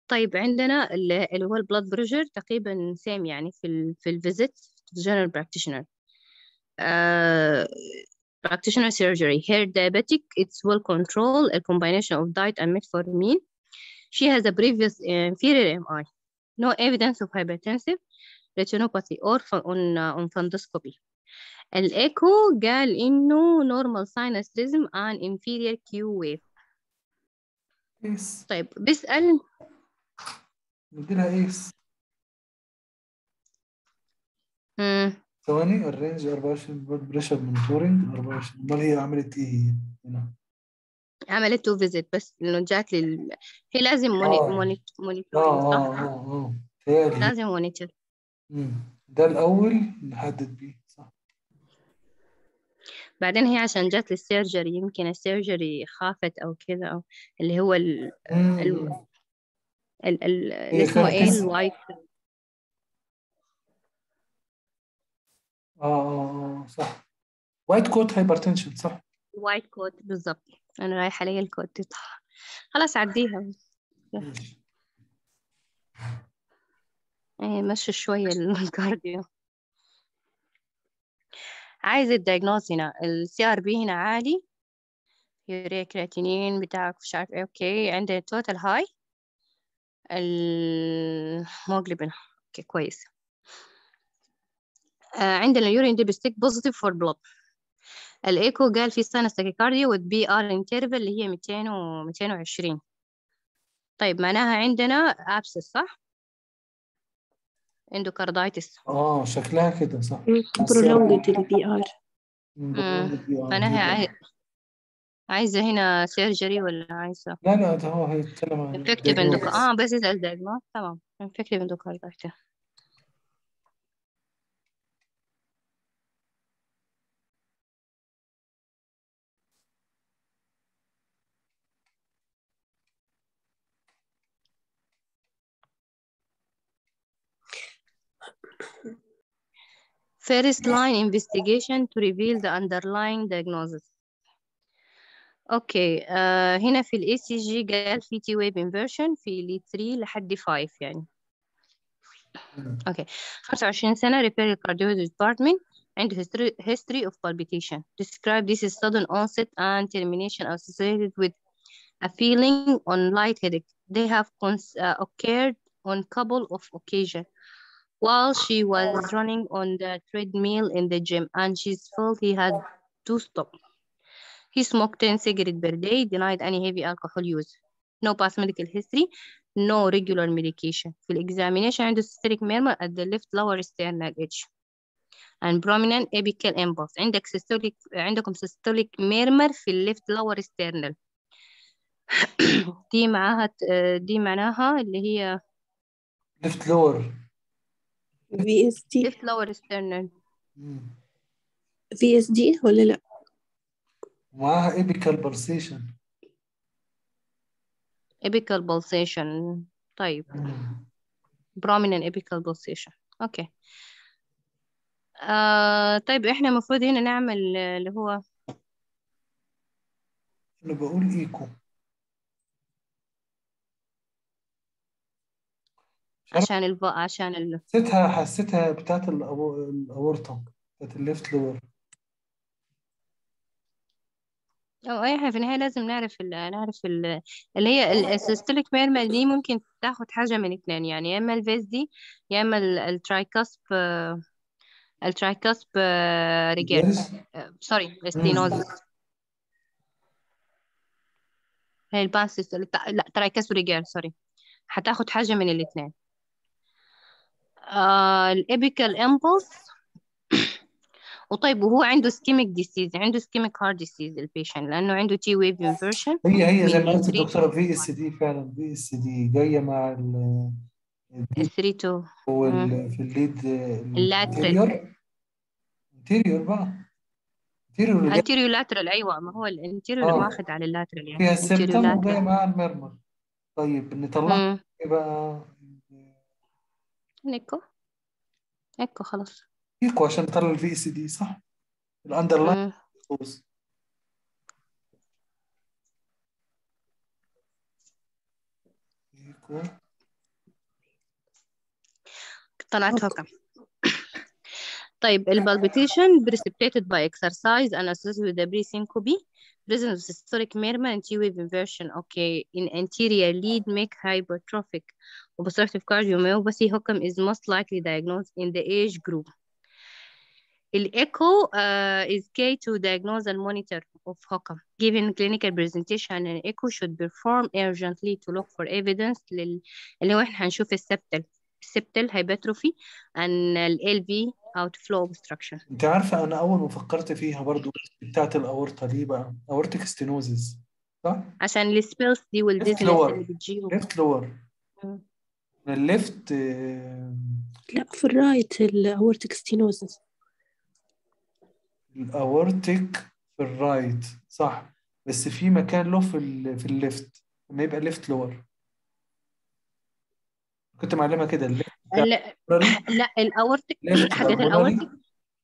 طيب عندنا اللي اللي هو البلاد بريشر تقريبا سيم يعني في ال في الفيزيت general practitioner uh, practitioner surgery hair diabetic it's well controlled a combination of diet and metformin she has a previous inferior MI no evidence of hypertensive retinopathy or fu- on uh, on fundoscopy الايكو قال انه normal sinus rhythm and inferior Q wave ايس طيب بيسأل نديلها ايس مم. ثواني الرينج 24 بلاد بريشر مونيتورنج 24 امال هي عملت ايه هي هنا عملت تو فيزيت بس لانه جات لي ال... هي لازم موني... آه. موني... اه مونيتورينج اه صح؟ اه اه تهيألي لازم مونيتور مم. ده الأول نحدد بيه صح بعدين هي عشان جات لي السيرجري يمكن السيرجري خافت او كذا او اللي هو ال... ال... مم. ال... ال... اللي هي اسمه كانت ايه لسه الوايت اه اه اه صح وايت كوت هايبرتنشن صح وايت كوت بالضبط انا رايحه لي الكوت تطلع خلاص عديها ماشي ايه مشي شويه الكارديو عايز الدايجنوز هنا السي ار بي هنا عالي يوريا كرياتينين بتاعك مش عارف ايه اوكي عندنا توتال هاي الموجلوبين اوكي كويس آه عندنا اليورين دي بستيك بوزيتيف فور بلود الايكو قال في ساينس تاكيكارديا والبي ار انترفال اللي هي 200 و 220 طيب معناها عندنا ابسس صح اندوكاردايتس اه شكلها كده صح السي ار prolonged البي ار معناها عاي... عايزة هنا سيرجري ولا عايزة لا لا ده هو هيتكلم عن infective endoc diagnosis. اه بس يسأل diagnose تمام infective endocarditis First line investigation to reveal the underlying diagnosis. اوكي آه هنا في الاي سي جي قال في تي ويف انفيرشن في لي 3 لحد 5 يعني مم. اوكي 25 سنة repair cardiology department عنده history, history of palpitation describe this is sudden onset and termination associated with a feeling on light headache they have cons- uh, occurred on couple of occasions while she was running on the treadmill in the gym and she felt he had to stop he smoked 10 cigarettes per day denied any heavy alcohol use no past medical history no regular medication في examination عنده systolic murmur at the left lower sternal edge and prominent apical impulse عندك systolic عندكم systolic murmur في ال left lower sternal دي معاها دي معناها اللي هي ليفت لور في اس دي left lower sternal في اس دي ولا لا ومعاها ايبيكال بالسيشن apical pulsation طيب prominent apical pulsation اوكي آه طيب احنا المفروض هنا نعمل آه، اللي هو انا بقول ايكو مش عارف عشان الف... عشان ال... حسيتها حسيتها بتاعت الأبو- الاورطه بتاعت الليفت لور أو احنا في النهاية لازم نعرف ال... نعرف ال... اللي هي السيستوليك ميرمال دي ممكن تاخد حاجة من اتنين يعني يا اما الفيز دي يا اما ال- الترايكاسب آه، الترايكاسب آه، ريجير جالس آه، سوري ستينوزس هي البانسيس لا ترايكاسب ريجير سوري هتاخد حاجة من الاتنين آه الابيكال امبulse وطيب وهو عنده سكيميك ديسيز عنده سكيميك هارت ديسيز البيشنت لانه عنده تي ويف انفيرشن هي هي زي من ما قالت التري الدكتوره في اس دي فعلا في اس دي جايه مع ال الدي 3 تو وال في الليد اللاترال الانتيريور انتيريور بقى انتيريور اللي جاي انتيريو لاترال ايوه ما هو الانتيريو اه ماخذ على اللاترال يعني فيها انتيريو السيمتوم وجايه لاترال مع المرمر طيب نطلعها ايه بقى نيكو نيكو خلاص ايكو عشان نطلع الفي اس دي صح الاندرلاين مم. كوز ايكو طلعت أوكي. هوكم طيب البالبيتيشن precipitated by exercise and associated with the pre-syncope presence of systolic merma and T-wave inversion okay in anterior lead make hypertrophic obstructive cardiomyopathy Hockham is most likely diagnosed in the age group الإيكو uh, is key to diagnose and monitor of Hockham. Given clinical presentation, an echo should perform urgently to look for evidence لل... اللي هو احنا هنشوف السبتل septal hypertrophy and ال LV outflow obstruction. انت عارفه انا اول ما فكرت فيها برضو بتاعت الاورطه دي بقى اورتيك ستينوزيس صح؟ عشان السبيلز دي Left والديزنس lower. اللي بتجيهم ليفت لور مم. الليفت لا في الرايت الأورتيك ستينوزس الاورتيك في الرايت صح بس في مكان له في ال في الليفت لما يبقى ليفت لور كنت معلمها كده الليفت لا لا الاورتيك ليفت حاجات الاورتيك بالمونري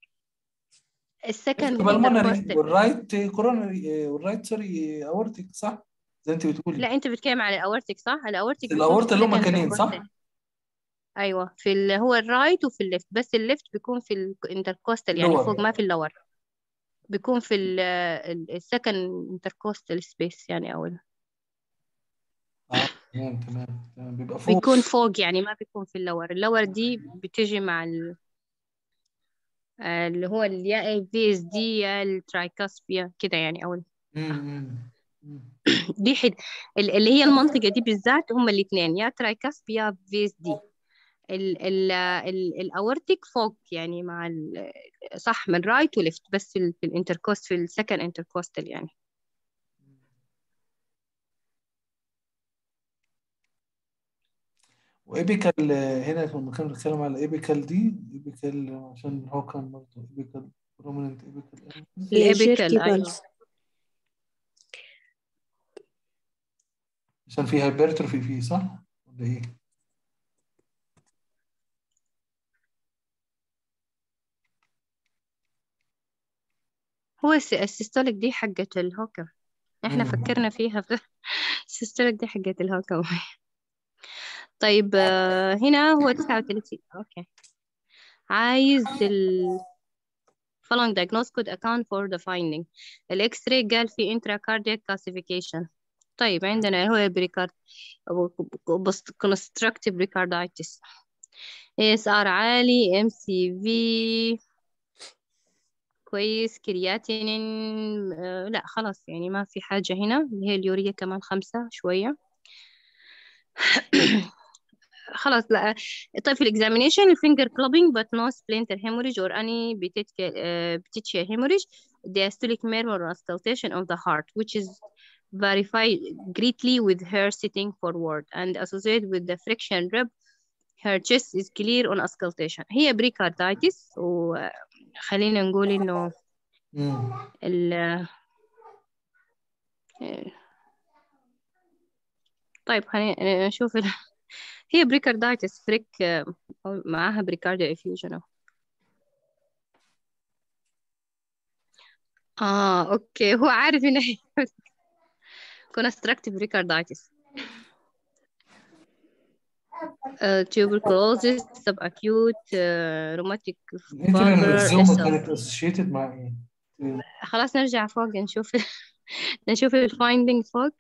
السكند بالمونري intercostal والرايت كورونري والرايت سوري اورتيك صح زي انت بتقولي لا انت بتتكلم على الاورتيك صح الاورتيك بيكون الاورطه في له second مكانين صح؟ intercostal ايوه في ال... هو الرايت وفي الليفت بس الليفت بيكون في الانتركوستال يعني لور فوق ما في اللور بيكون في السكند انتركوستال سبيس يعني او ال- اه تمام تمام تمام بيبقى فوق بيكون فوق يعني ما بيكون في اللور اللور دي بتيجي مع ال... اللي هو ال- يا الفي اس دي يا الترايكاسبيا كده يعني او ال- امم دي حد ال- اللي هي المنطقة دي بالذات هما الاثنين يا ترايكاسبيا يا في اس دي ال ال ال الاورتيك فوق يعني مع ال صح من رايت وليفت بس في, ال- في الانتركوست في السكند انتركوستال يعني وايبيكال هنا لما كنا بنتكلم على ايبيكال دي ايبيكال عشان هو كان برضه ايبيكال بروميننت ايبيكال الابيكال جيركي ايوه بالز عشان في هايبرتروفي فيه صح ولا ايه؟ هو الس- السيستوليك دي حقة الهوكر احنا مم. فكرنا فيها في السيستوليك دي حقة الهوكر طيب آه، هنا هو 39 اوكي عايز ال following diagnosis could account for the finding الاكس راي قال في intracardiac calcification طيب عندنا هو البريكارد أو constructive pericarditis ASR عالي MCV كويس كرياتينين آه لا خلاص يعني ما في حاجة هنا اللي هي اليوريا كمان خمسة شوية خلاص لا طيب في الاكزامينيشن الفينجر كلوبينج but no splinter hemorrhage or any petechial uh, petechial hemorrhage diastolic murmur or auscultation of the heart which is verified greatly with her sitting forward and associated with the friction rib her chest is clear on auscultation هي بريكاردايتس وخلينا نقول انه مم. ال طيب خلينا نشوف ال... هي بريكاردايتس فريك أو معاها بريكارديا افيوجن اه اوكي هو عارف ان هي constructive pericarditis uh, tuberculosis subacute uh, rheumatic الانترنال fiber ريزوما SL كانت اسوشيتد مع ايه؟ خلاص نرجع فوق نشوف نشوف الفايندينج فوق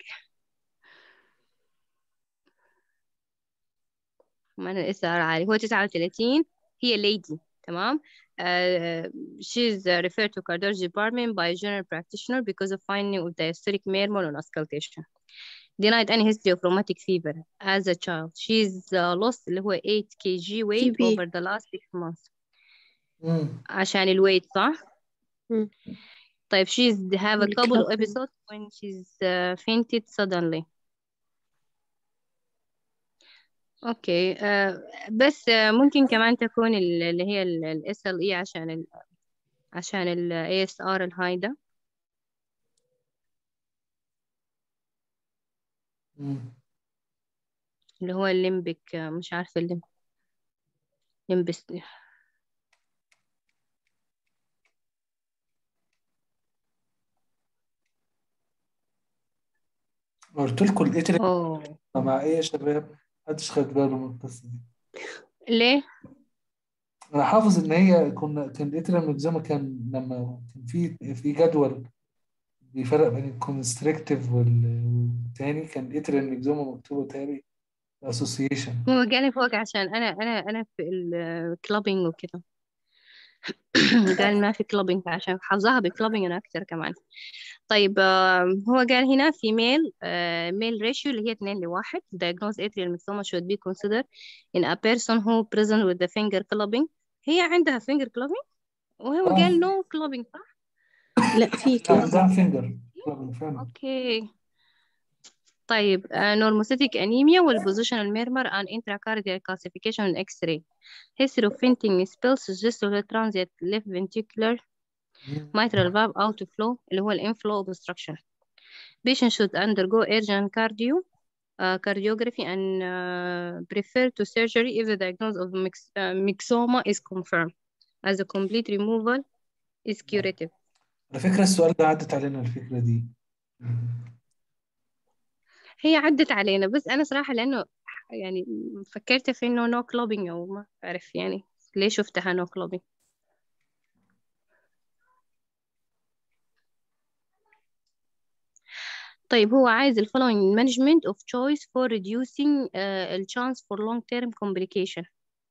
من الاس ار عالي هو 39 هي lady تمام uh, she's uh, referred to cardiology department by a general practitioner because of finding of diastolic murmur on auscultation denied any history of rheumatic fever as a child she's uh, lost اللي هو 8 kg weight TB. over the last 6 months مم. عشان الويت صح مم. طيب she's have a couple of والكابل. episodes when she's uh, fainted suddenly اوكي آه بس آه ممكن كمان تكون ال- اللي هي ال SLE عشان ال عشان ال ASR الهاي ده مم. اللي هو الليمبك آه مش عارفة الليمب ليمبس قلت لكم الاتريال اوه مع ايه يا شباب؟ محدش خد باله من القصه دي ليه؟ انا حافظ ان هي كنا كان الاتريال ميكزوما كان لما كان في في جدول بيفرق بين الكونستريكتيف والتاني كان الاتريال ميكزوما مكتوبه تاني اسوسيشن هو قال فوق عشان أنا أنا أنا في الكلابينج وكده قال ما في كلابينج عشان حظها بكلابينج أنا أكتر كمان طيب آه، هو قال هنا في ميل ميل ريشيو اللي هي 2 لواحد diagnosed atrial myxoma should be considered in a person who present with the finger clubbing هي عندها finger clubbing وهو اه قال no clubbing صح؟ لا في لا كلام عندها فينجر فعلا اوكي طيب uh, normocytic anemia will positional murmur and intracardiac calcification in X-ray. History of fainting spell suggests a transient left ventricular مم. mitral valve outflow اللي هو inflow obstruction. Patient should undergo urgent cardio uh, cardiography and uh, prefer to surgery if the diagnosis of mix, uh, myxoma is confirmed as a complete removal is curative. على فكرة السؤال ده عدت علينا الفكرة دي هي عدت علينا بس أنا صراحة لأنه يعني فكرت في إنه no clubbing أو ما أعرف يعني ليه شفتها no clubbing طيب هو عايز ال following management of choice for reducing uh, the chance for long term complication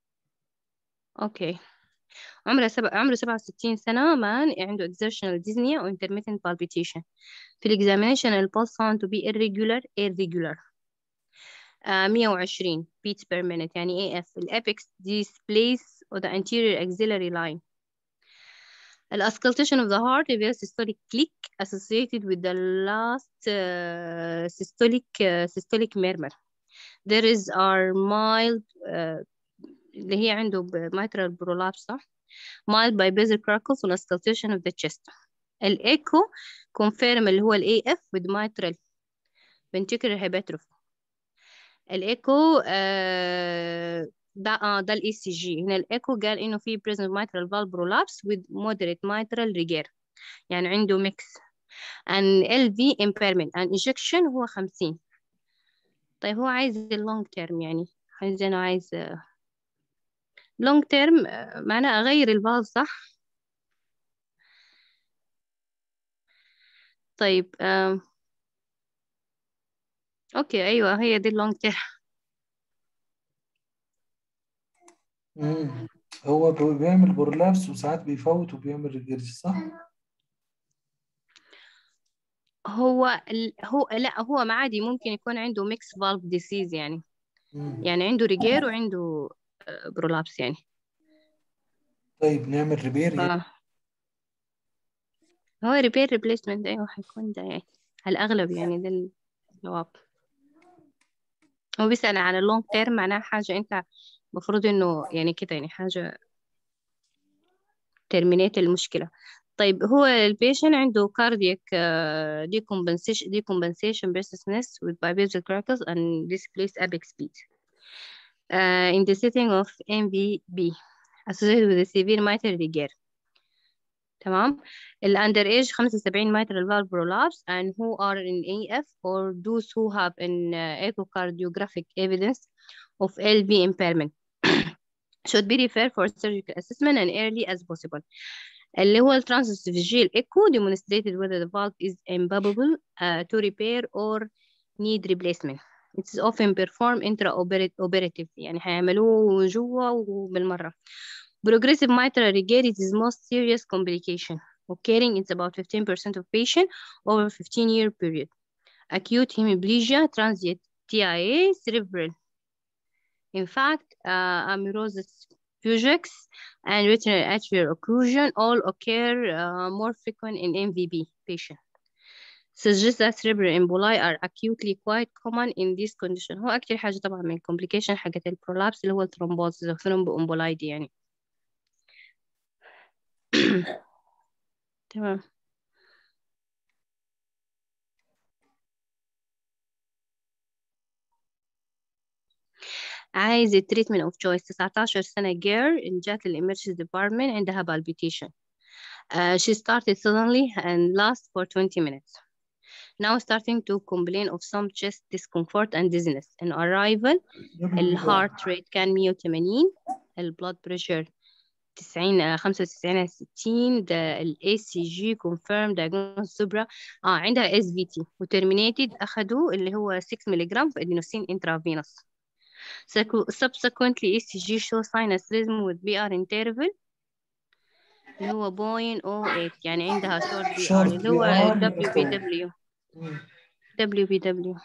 أوكي عمره سبع عمره سبعة وستين سنة مان عنده exertional dyspnea و intermittent palpitation في الإكزامينيشن البulse found to be irregular irregular آه 120 beats per minute يعني AF الأبيكس displays of the anterior axillary line The auscultation of the heart reveals systolic click associated with the last uh, systolic uh, systolic murmur. There is are mild uh, اللي هي عنده ب- mitral prolapse صح؟ mild biphasic crackles and auscultation of the chest. الإيكو confirm اللي هو ال AF with mitral ventricular hypertrophy. الإيكو آه ده اه ده الاي سي جي هنا الايكو قال انه في present mitral valve prolapse with moderate mitral regurg يعني عنده ميكس and LV impairment and ejection هو 50 طيب هو عايز اللونج تيرم يعني عايز انا عايز لونج تيرم معناه اغير الفالف صح طيب آم. اوكي ايوه هي دي اللونج تيرم مم. هو بي- بيعمل بورلابس وساعات بيفوت وبيعمل ريجيرج صح؟ هو ال... هو لا هو ما عادي ممكن يكون عنده ميكس فالف ديسيز يعني مم. يعني عنده ريجير وعنده برولابس يعني طيب نعمل ريبير ف... يعني هو ريبير ريبليسمنت ايوه حيكون ده يعني على الاغلب يعني ده الجواب هو بيسأل على اللونج تيرم معناها حاجة انت المفروض انه يعني كده يعني حاجة ترمينيت المشكلة طيب هو البيشن عنده cardiac uh, decompensation decompensation breathlessness with biphasic crackles and displaced apex speed uh, in the setting of MVB associated with a severe mitral regurg تمام ال underage 75 mitral valve prolapse and who are in AF or those who have an uh, echocardiographic evidence of LV impairment should be referred for surgical assessment and early as possible اللي هو الترانسفيجيال echo demonstrated whether the valve is improbable uh, to repair or need replacement It is often performed intraoperative يعني هيعملوه جوا وبالمرة Progressive mitral regurg is the most serious complication occurring in about 15% of patients over a 15 year period. Acute hemiplegia, transient TIA, cerebral. In fact, uh, amaurosis fugax and retinal atrial occlusion all occur uh, more frequent in MVB patients. Suggests that cerebral emboli are acutely quite common in this condition. هو أكتر حاجة طبعا من complication حاجة البرولابس اللي هو الثرومبوز ثرومبو دي يعني. تمام عايز التريتمنت اوف تشويس 19 سنة girl جات الامرجنسي ديبارتمنت عندها palpitation uh, she started suddenly and last for 20 minutes now starting to complain of some chest discomfort and dizziness in arrival الهارت rate كان 180 البلاد بريشر 90 95 60 ده ال ACG confirmed diagnosis supra اه عندها SVT وترمينيتد أخدوا اللي هو 6 ملغ في adenosine intravenous subsequently ECG show sinus rhythm with BR interval اللي هو 0.08 يعني عندها short BR Short اللي هو BR WBW مم. WBW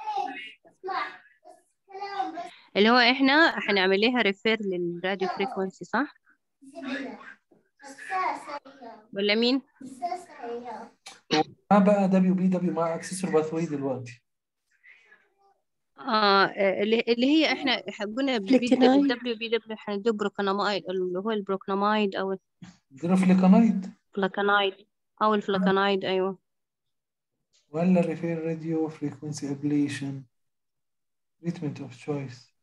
اللي هو احنا هنعمل لها ريفير للراديو فريكونسي صح؟ ولا مين؟ ما بقى دبليو بي دبليو مع اكسسور باثوي دلوقتي اه اللي اللي هي احنا قلنا فليكنايد. دبليو بي دبليو هندوب بروكانامايد اللي هو البروكانامايد او جرافليكانايد الفلاكانايد او الفلاكانايد ايوه ولا ريفير راديو فريكونسي ابليشن تريتمنت اوف تشويس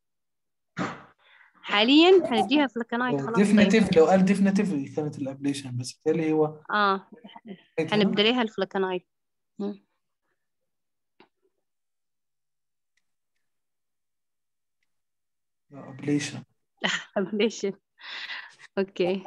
حاليا هنديها فلاكانايد خلاص طيب. ديفنتيف لو قال ديفنتيف كانت الابليشن بس بالتالي هو اه هنبدا لها الفلاكانايد مم. ابليشن ليش اوكي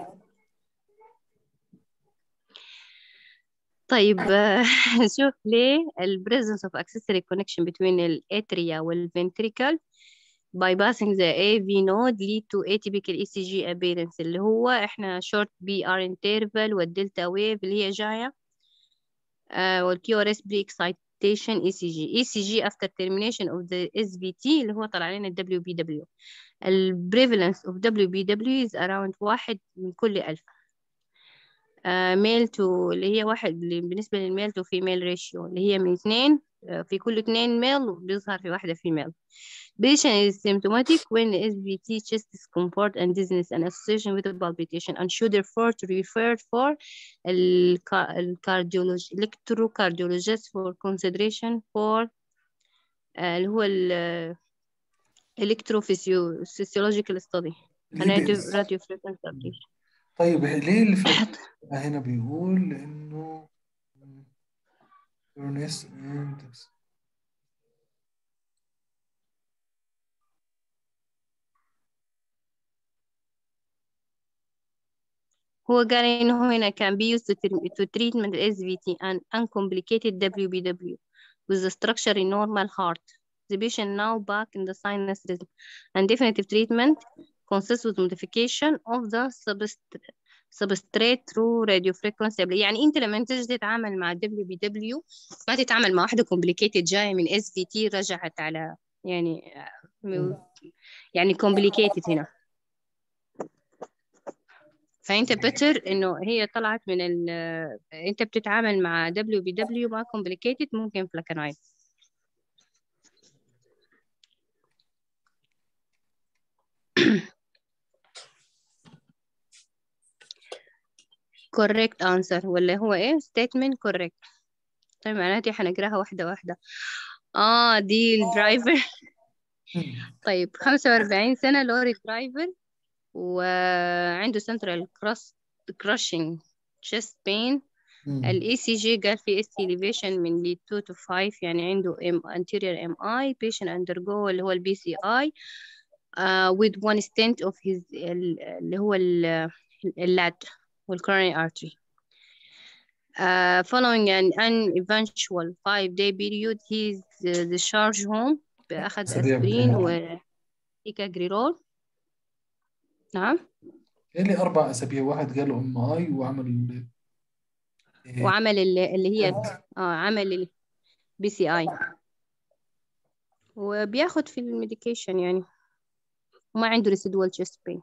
طيب آه، نشوف ليه ال presence of accessory connection between الاتريا والventricle bypassing the AV node lead to atypical ECG appearance اللي هو احنا short BR interval والدلتا wave اللي هي جاية آه والQRS pre-excitation ECG ECG after termination of the SVT اللي هو طلع لنا ال WBW ال prevalence of WBW is around واحد من كل ألف آه male to اللي هي واحد اللي بالنسبة للميل to female ratio اللي هي من اثنين آه، في كل اثنين male بيظهر في واحدة female Patient is symptomatic when SVT chest discomfort and dizziness and association with a palpitation and should therefore to refer for الكا- الكارديولوج electrocardiologist for consideration for آه، اللي هو ال electrophysiological study اللي and بي- radio frequency ablation. طيب ليه اللي في هنا بيقول انه Furnace and هو قال إنه هنا can be used to, tre- to treatment SVT and uncomplicated WBW with the structure in normal heart. The patient now back in the sinus rhythm and definitive treatment consists with modification of the subst- substrate through radiofrequency abla- يعني أنت لما تيجي تتعامل مع WBW ما تتعامل مع واحدة complicated جاية من SVT رجعت على يعني يعني complicated هنا فانت بتر انه هي طلعت من ال انت بتتعامل مع دبليو بي دبليو ما كومبليكيتد ممكن فلاكنايد correct answer ولا هو ايه statement correct طيب معناته حنقراها واحدة واحدة اه دي الدرايفر طيب 45 سنة لوري درايفر وعنده central cross crushing chest pain ال ECG قال في ST elevation من ل 2 to 5 يعني عنده M anterior MI patient undergo اللي هو ال BCI uh, with one stent of his ال- اللي هو ال- اللاد والcoronary artery uh, following an uneventual five day period he's uh, discharged home أخذ أسابيع أسبرين بتهيألي. وإيكاجريرول نعم لي أربع أسابيع واحد جاله ام اي وعمل إيه، وعمل اللي, اللي هي قد. اه عمل البي سي اي وبياخد في الميديكيشن يعني وما عنده residual chest pain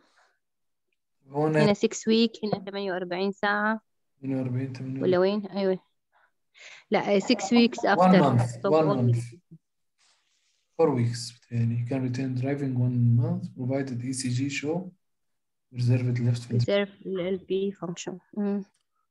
هنا هنا 6 week هنا 48 ساعة 48 48 ولا وين أيوة لا 6 weeks one after month stop one all month four weeks بتهيألي he can retain driving one month provided ECG show reserved left ventricle reserve ال LP function مم.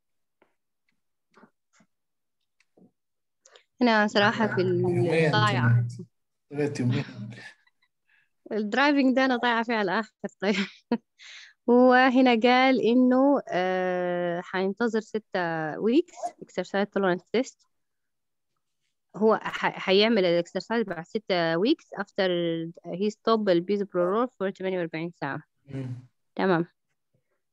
هنا صراحة في يومين الضايعة كانت ثلاث يومين الدرايفنج ده أنا ضايعة فيه على الآخر طيب هو هنا قال إنه آه حينتظر ستة weeks exercise tolerance test هو ح- حيعمل الاكسرسايز بعد ستة weeks after he stop البيزوبرولول for 48 ساعة مم. تمام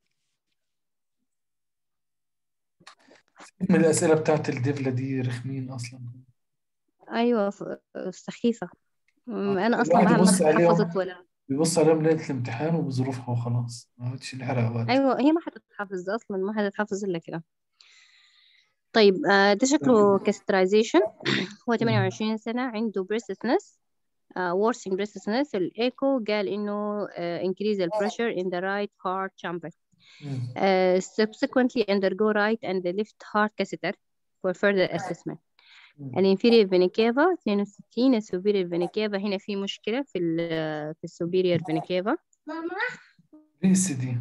من الأسئلة بتاعت الدبلة دي رخمين أصلا أيوة ف- سخيفة م- أنا أصلا الواحد ما ما يبص عليهم حفظت ولا بيبص عليهم ليلة الامتحان وبظروفها وخلاص ما عادش نحرق وقت أيوة هي ما حتتحفظ أصلا ما حتتحفظ إلا كده طيب آه، ده شكله كاسترايزيشن هو 28 سنة عنده breathlessness uh, worsening breathlessness الإيكو قال إنه uh, increase the pressure in the right heart chamber مم. uh, subsequently undergo right and the left heart catheter for further assessment مم. الانفيريور فينا كيفا 62 السوبيريور فينا كيفا هنا في مشكلة في ال في السوبيريور فينا كيفا في سي دي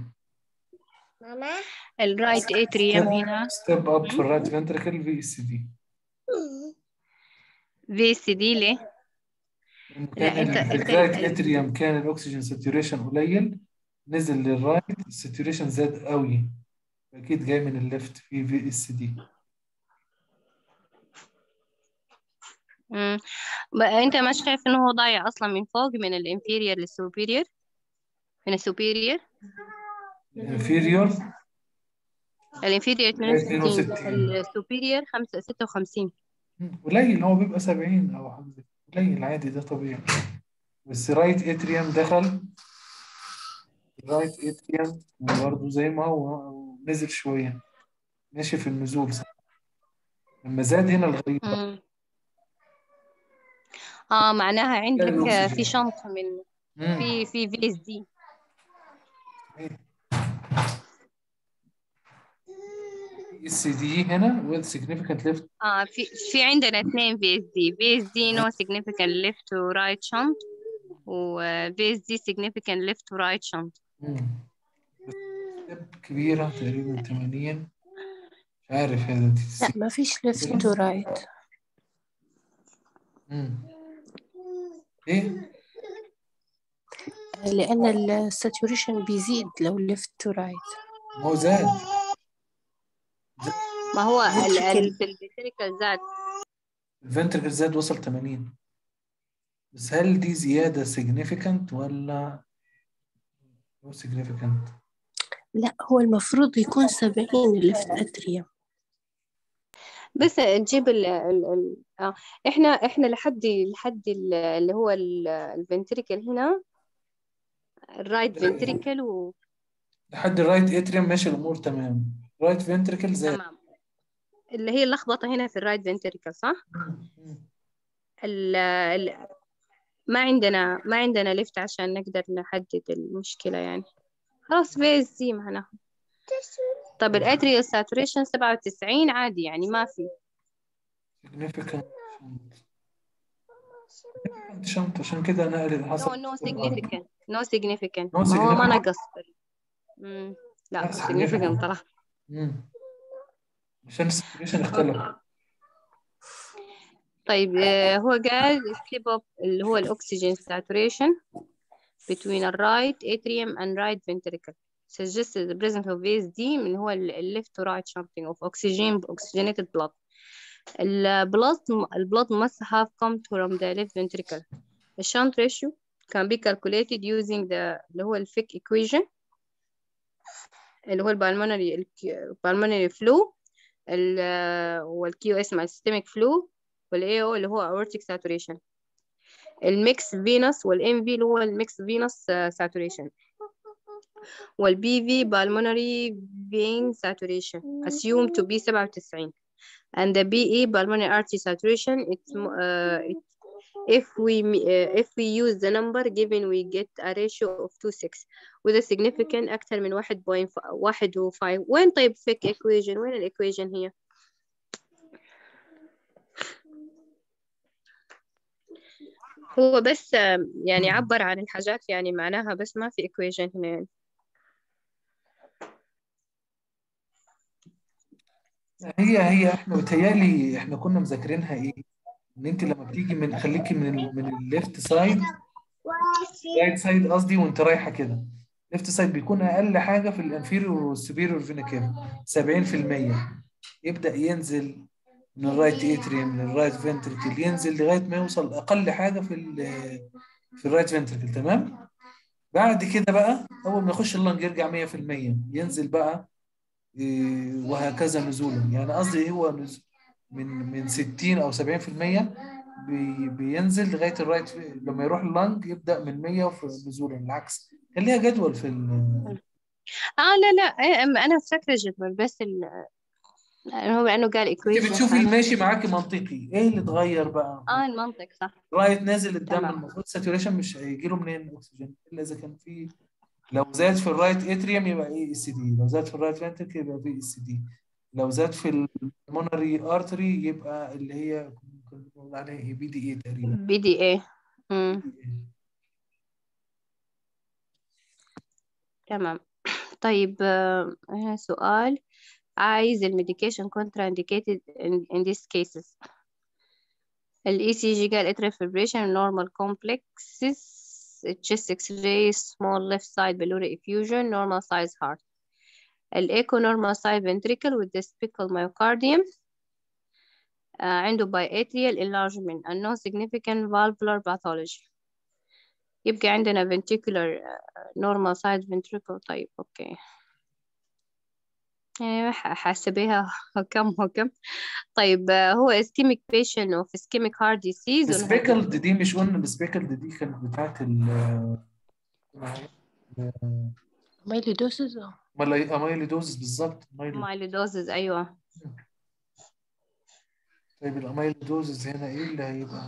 الرايت اتريوم هنا ستيب اب في الرايت فنتركل في سي دي في سي دي ليه؟ لا كان انت انت الرايت ال- اتريوم كان الاكسجين ساتوريشن قليل نزل للرايت الساتوريشن زاد قوي اكيد جاي من الليفت في في اس دي مم. بقى انت مش شايف انه هو ضايع اصلا من فوق من الانفيريور للسوبيريور من السوبيريور انفيريور الانفيريور 62 62 السوبيريور 5 56 قليل هو بيبقى 70 او حاجه زي كده. قليل عادي ده طبيعي بس رايت اتريوم دخل رايت اتريوم برضه زي ما هو نزل شويه ماشي في النزول صح لما زاد هنا الغريب بقى. مم. اه معناها عندك الأكسجين. في شنط من مم. في في في اس دي اس دي هنا with significant left اه في في عندنا اثنين في اس دي في اس دي نو significant left و right shunt و في اس دي significant left و right shunt مم. step كبيرة تقريبا 80 مش عارف هذا دي لا ما فيش ليفت ورايت مم. ايه لأن الساتوريشن بيزيد لو ليفت ورايت ما هو زاد ما هو ال Ventricle. ال في الفيتريكال زاد الفنتركل زاد وصل 80 بس هل دي زيادة significant ولا no significant لا هو المفروض يكون سبعين الليفت أتريوم بس تجيب ال ال ال آه. احنا احنا لحد لحد ال- اللي هو الفنتريكل هنا الرايت فنتريكل و لحد الرايت اتريوم ماشي الامور تمام رايت فنتركل زاد تمام اللي هي اللخبطة هنا في الرايت فنتريكل صح؟ مم. ال ال ما عندنا ما عندنا ليفت عشان نقدر نحدد المشكلة يعني خلاص في اس دي معناها طب الاتريال ساتوريشن 97 عادي يعني ما في significant significant شنط عشان كده انا قلت نو حسب نو significant نو significant No ما هو ما significant. نقص مم. لا لا، significant طلع مم. عشان الساتوريشن اختلف طيب آه، هو قال step up اللي هو الأكسجين saturation between the right atrium and right ventricle suggests the presence of VSD من هو ال ال left to right shunting of oxygen oxygenated blood ال blood ال blood must have come from the left ventricle the shunt ratio can be calculated using the اللي هو ال Fick equation اللي هو ال pulmonary ال pulmonary flow ال وال QS مع systemic flow وال AO اللي هو aortic saturation الميكس فينوس والام في اللي هو الميكس فينوس ساتوريشن والبي في pulmonary vein saturation assumed to be 97 and the BE pulmonary artery saturation it's mo- uh, it, if we m- uh, if we use the number given we get a ratio of 2.6 with a significant أكثر من 1.1 وين طيب fake equation وين الإيكويشن هي هو بس آم، يعني عبر عن الحاجات يعني معناها بس ما في equation هنا يعني. هي هي احنا بتهيألي احنا كنا مذاكرينها ايه؟ ان انت لما بتيجي من خليكي من ال من الليفت سايد رايت سايد قصدي وانت رايحه كده ليفت سايد بيكون اقل حاجه في الانفيريور والسوبيريور فينا كيفا 70% يبدا ينزل من الرايت اتريوم للرايت فنتركل ينزل لغايه ما يوصل اقل حاجه في ال في الرايت فنتركل تمام بعد كده بقى اول ما يخش اللنج يرجع 100% ينزل بقى إيه، وهكذا نزولا يعني قصدي هو نز- من من 60 او 70% بي بينزل لغايه الرايت لما يروح اللنج يبدا من 100 وفي نزولا العكس كان ليها جدول في ال- اه لا لا إيه، أم- انا فاكره جدول بس ال هو لانه قال انت equation بتشوفي الماشي معاكي منطقي ايه اللي اتغير بقى اه المنطق صح رايت نازل الدم تمام. المفروض ساتوريشن مش هيجي له منين الاكسجين الا اذا كان في لو زاد في الرايت اتريوم يبقى اي اس دي لو زاد في الرايت فنتركل يبقى في اس دي لو زاد في المونري ارتري يبقى اللي هي كنا بنقول عليها ايه بي دي اي تقريبا بي دي اي امم تمام طيب آه، هنا سؤال عايز الميديكيشن كونترا indicated in, in these cases ال ECG قال atrial fibrillation normal complexes chest x-ray small left side biliary effusion normal size heart ال echo normal side ventricle with despicable myocardium آه، عنده biatrial enlargement and no significant valvular pathology يبقى عندنا ventricular آه، normal side ventricle طيب أوكي يعني ح- حاسبيها كم وكم طيب آه، هو ischemic patient of ischemic heart disease ولا سبيكلد دي مش قلنا سبيكلد دي كانت بتاعت ال مايلودوسز اميلودوزس بالظبط أميلو- amyloidosis أيوة طيب الاميلودوزس هنا ايه اللي هيبقى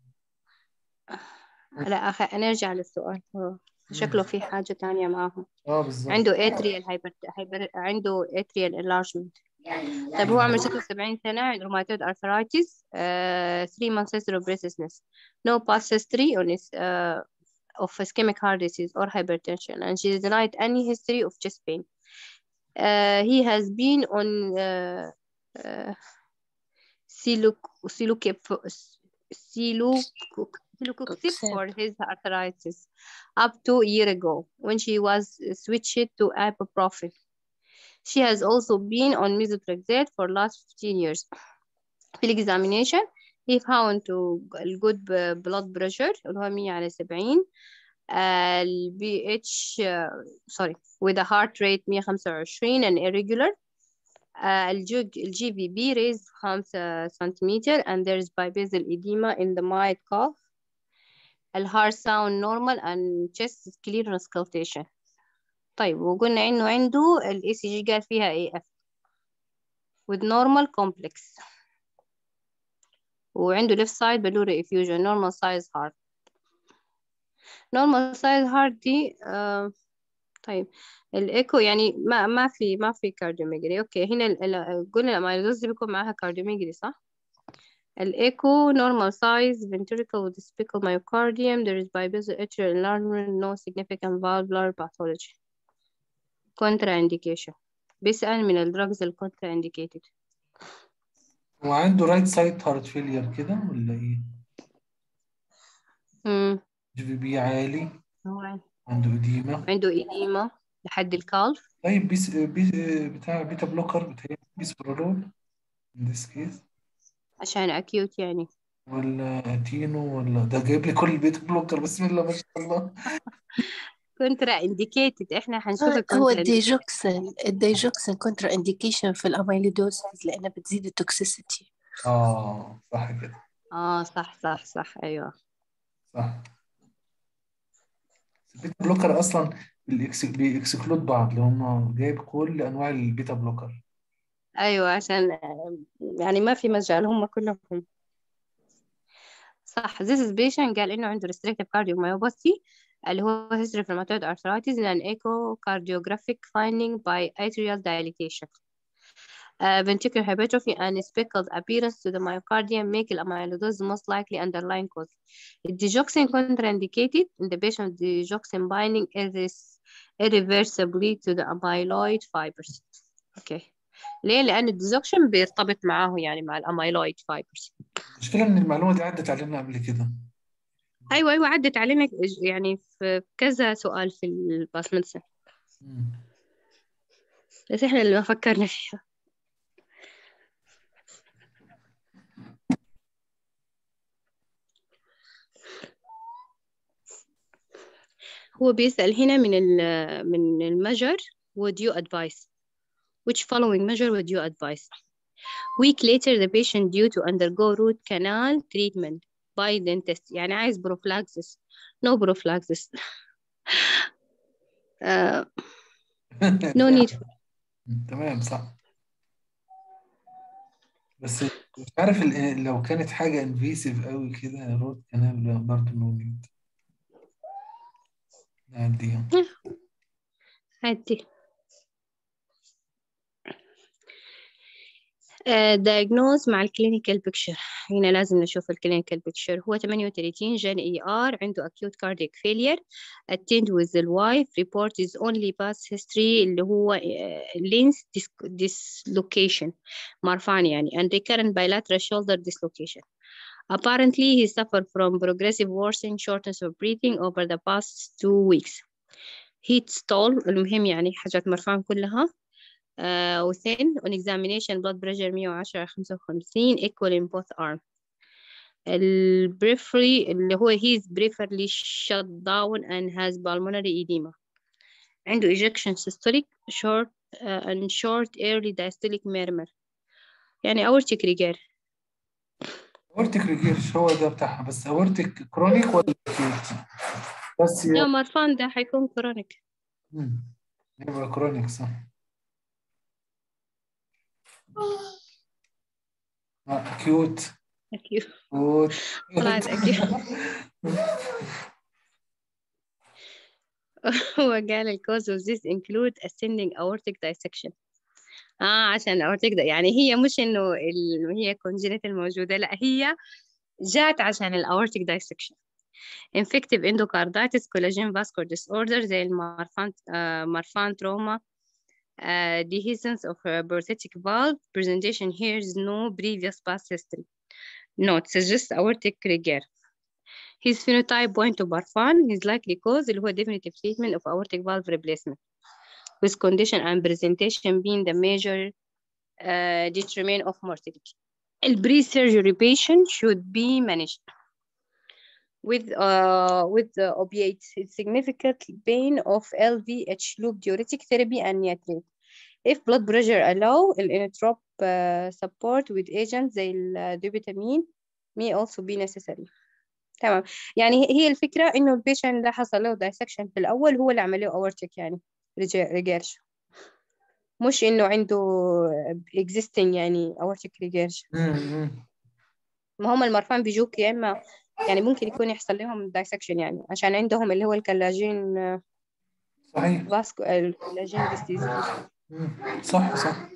لا أخ... نرجع للسؤال هو شكله في حاجة تانية معاهم اه بالظبط عنده atrial hyper... hyper... عنده atrial enlargement طيب هو عمره 76 سنة عنده rheumatoid arthritis uh, 3 months history of breathlessness no past history on his, uh, of ischemic heart disease or hypertension and she denied any history of chest pain uh, he has been on uh, uh, siloc- silocape- siloc- silocoxib for his arthritis up to a year ago when she was switched to ibuprofen. She has also been on methotrexate for last 15 years. في examination he found to good b- blood pressure اللي هو 100 على 70 ال BH uh, sorry with a heart rate 125 and irregular uh, الجي الجي في بي raised 5 سنتيمتر and there is bibasal edema in the mild cough ال heart sound normal and chest is clear on auscultation طيب وقلنا إنه عنده ال ECG قال فيها AF with normal complex وعنده left side biliary effusion normal size heart normal size heart دي آه طيب الايكو يعني ما ما في ما في كارديوميجري اوكي هنا ال- ال- قلنا الاميلويدوز دي بيكون معاها كارديوميجري صح الايكو normal size ventricle with despicable myocardium there is biphasic atrial enlargement no significant valvular pathology contraindication بيسأل من الدراجز الكونترا indicated وعنده رايت سايد هارت فيلير كده ولا ايه؟ امم جي في بي عالي هو عنده اديمه عنده إديمة لحد الكالف طيب بيس بيس بتاع بيتا بلوكر بتاع بيسبرالول in this case عشان أكيوت يعني ولا اتينو ولا ده جايب لي كل البيتا بلوكر بسم الله ما شاء الله كونترا indicated احنا حنشوف هو الكونترا الديجوكسين الديجوكسين كونترا انديكيشن في الاميلودوز لأنها بتزيد التوكسيسيتي اه صح كده اه صح صح صح ايوه صح البيتا بلوكر اصلا بالإكس- بيكسكلود بعض اللي هم جايب كل انواع البيتا بلوكر ايوه عشان آه، يعني ما في مجال هم كلهم صح this is patient قال انه عنده restrictive cardiomyopathy اللي هو history of rheumatoid arthritis and an echocardiographic finding by atrial dilatation uh, ventricular hypertrophy and speckled appearance to the myocardium make amyloidosis the most likely underlying cause. Digoxin contraindicated in the patient with digoxin binding irres- irreversibly to the amyloid fibers. Okay. ليه؟ لأن الديزوكسين بيرتبط معاه يعني مع الأميلويد فايبرز. المشكله ان المعلومه دي عدت علينا قبل كده أيوة أيوة عدت علينا يعني في كذا سؤال في الباس ميديسن مم. بس إحنا اللي ما فكرنا فيها. هو بيسأل هنا من ال من المجر would you advise which following measure would you advise week later the patient due to undergo root canal treatment by dentist يعني عايز prophylaxis no prophylaxis uh, no need تمام صح بس مش عارف ال- لو كانت حاجة انفيسيف قوي كده روت كانال برضه نو نيد نعديها عادي Uh, diagnose مع الكلينيكال بيكتشر هنا لازم نشوف الكلينيكال بيكتشر هو 38 جان اي ار عنده acute cardiac failure attend with the wife report is only past history اللي هو uh, lens dis- dislocation مرفان يعني and recurrent bilateral shoulder dislocation apparently he suffered from progressive worsening shortness of breathing over the past two weeks heat stall المهم يعني حاجات مرفان كلها uh, within on examination blood pressure 110 55 equal in both arm ال periphery اللي هو he is peripherally shut down and has pulmonary edema عنده ejection systolic short uh, and short early diastolic murmur يعني aortic rigor اورتيك ريجيرش هو ده بتاعها بس اورتيك كرونيك ولا acute؟ بس لا مرفان ده حيكون chronic مم. يبقى كرونيك صح اكيوت acute اكيوت طلعت acute هو قال ال cause of this include ascending aortic dissection اه عشان aortic ده يعني هي مش انه ال... هي congenital موجودة لا هي جات عشان ال aortic dissection infective endocarditis collagen vascular disorder زي المارفان آه مرفان trauma uh, dehiscence of a prosthetic valve presentation here is no previous past history note suggests aortic rigor his phenotype point to Barfan his likely cause اللي هو definitive treatment of aortic valve replacement with condition and presentation being the major uh, determinant of mortality the pre-surgery patient should be managed with uh, with the opiates it's significant pain of LVH loop diuretic therapy and nitrate if blood pressure allow الinotrop uh, support with agents زي الدوبيتامين may also be necessary تمام يعني هي- هي الفكرة إنه البيشنت ده حصل له dissection في الأول هو اللي عمل له aortic يعني ريجيرش مش إنه عنده existing يعني aortic regurg مم. ما هم المرفان بيجوك يا إما يعني ممكن يكون يحصل لهم dissection يعني عشان عندهم اللي هو الكلاجين صحيح فاسكو الكولاجين ديستيز مم. صح صح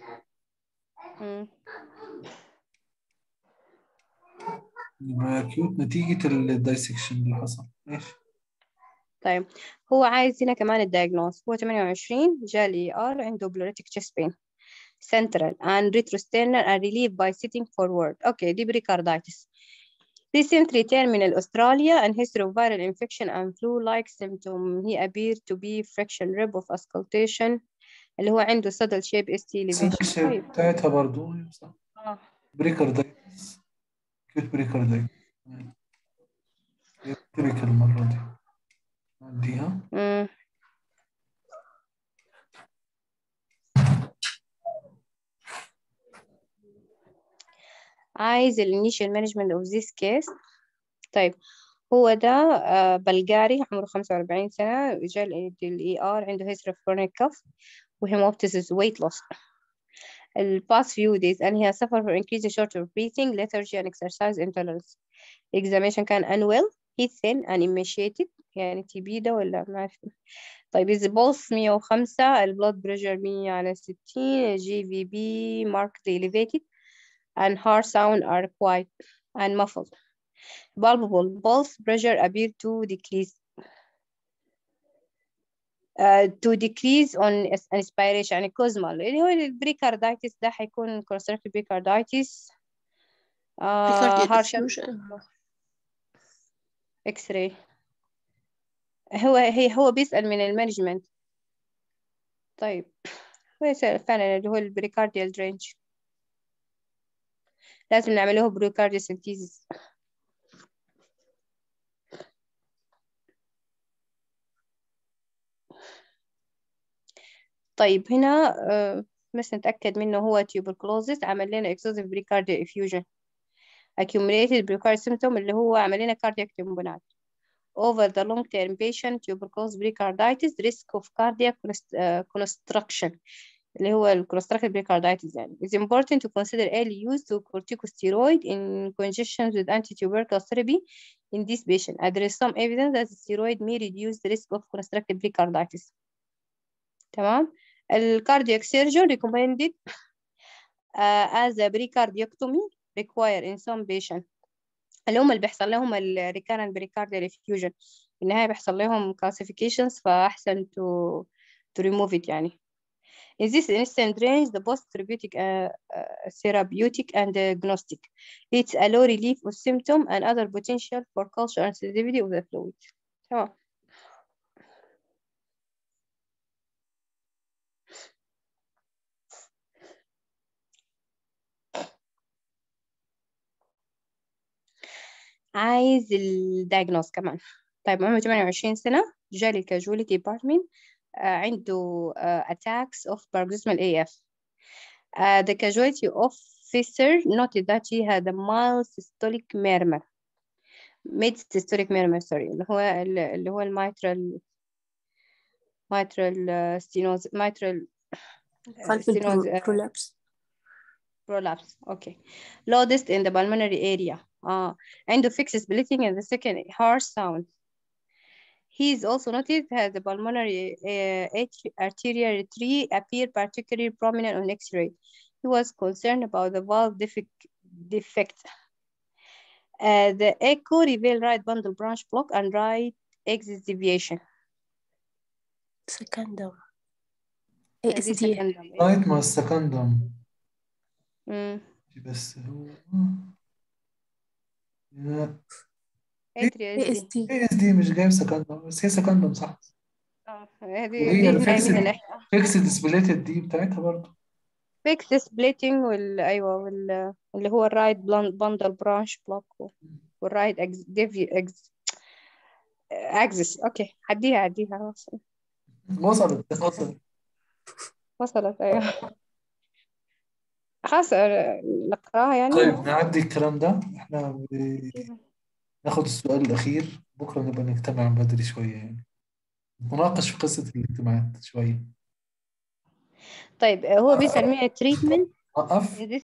يبقى اكيوت نتيجة الدايسكشن اللي حصل ماشي طيب هو عايز هنا كمان الدايجنوز هو 28 جاء الاي ار عنده pleuritic chest pain central and retrosternal and relieved by sitting forward اوكي دي بريكاردايتس recent return من الأستراليا and history of viral infection and flu-like symptom he appeared to be friction rib of auscultation اللي هو عنده saddle shape ST elevation السنتكشن طيب بتاعتها برضو صح آه. بريكاردايتس كيوت بريكاردايتس تيبيكال المرة دي نعديها مم. عايز ال initial management of this case طيب هو ده آه، بلغاري عمره 45 سنة جاء ال ال ER عنده history of chronic cough وhemoptysis weight loss ال past few days and he has suffered from increased shortness of breathing lethargy and exercise intolerance examination كان unwell he's thin and emaciated يعني تي بي ده ولا ما أعرف طيب his pulse 105 ال blood pressure 100 على 60 ال GVB markedly elevated and heart sound are quiet and muffled palpable pulse pressure appear to decrease uh, to decrease on as- inspiration يعني كوزمال اللي هو البريكاردايتس ده حيكون constrictive pericarditis آه Precardial هارشة effusion. اكس راي هو هي هو بيسأل من المانجمنت طيب هو يسأل فعلا اللي هو البريكارديال درينج لازم نعمل له بريكارديال سنتيزيس طيب هنا آه، بس نتأكد منه هو tuberculosis عمل لنا excessive precardial effusion accumulated precardial symptom اللي هو عمل لنا cardiac tamponade over the long term patient tuberculosis pericarditis risk of cardiac const- uh, construction اللي هو ال constructive pericarditis يعني it's important to consider early use of corticosteroid in conjunction with anti-tubercular therapy in this patient and there is some evidence that steroid may reduce the risk of constructive pericarditis تمام ال cardiac surgeon recommended uh, as a pericardiectomy require in some patient اللي هم اللي بيحصل لهم ال recurrent pericardial effusion في النهاية بيحصل لهم calcifications فأحسن to to remove it يعني In this instant range, the post-therapeutic uh, uh, therapeutic and diagnostic. It's a low relief of symptom and other potential for culture and sensitivity of the fluid. تمام عايز الدايجنوز كمان طيب عمره 28 سنة جالي الكاجواليتي ديبارتمنت عنده uh, attacks of paroxysmal AF. Uh, the casualty officer noted that he had a mild systolic murmur. mid systolic murmur sorry اللي هو اللي هو الميترال mitral uh, stenosis mitral uh, خلف stenosis uh, البرولابس prolapse okay lowest in the pulmonary area uh, عنده fixed splitting in the second harsh sound he is also noted that the pulmonary uh, artery- arterial tree appear particularly prominent on X-ray. He was concerned about the valve defect. defect. Uh, the echo revealed right bundle branch block and right axis deviation. سكندم Uh, اي دي اس دي secondum. لغاية ما السكندم Mm. بس هو لا Atrial اي اس SD. دي اي اس دي مش جايب سكندم بس هي سكندم صح اه هذه وهي دي الفيكسد نايمين الأحياء. فيكسد سبليتد دي بتاعتها برضه fixed splitting وال أيوة وال اللي هو الرايت bundle branch block والرايت اكس ديفي اكس اكسس اوكي عديها عديها خلاص وصلت وصلت وصلت ايوه خلاص آه، نقراها يعني طيب نعدي الكلام ده احنا ب- ناخد السؤال الأخير بكرة نبقى نجتمع بدري شوية يعني نناقش في قصة الاجتماعات شوية طيب آه، هو بيسأل مين التريتمنت وقف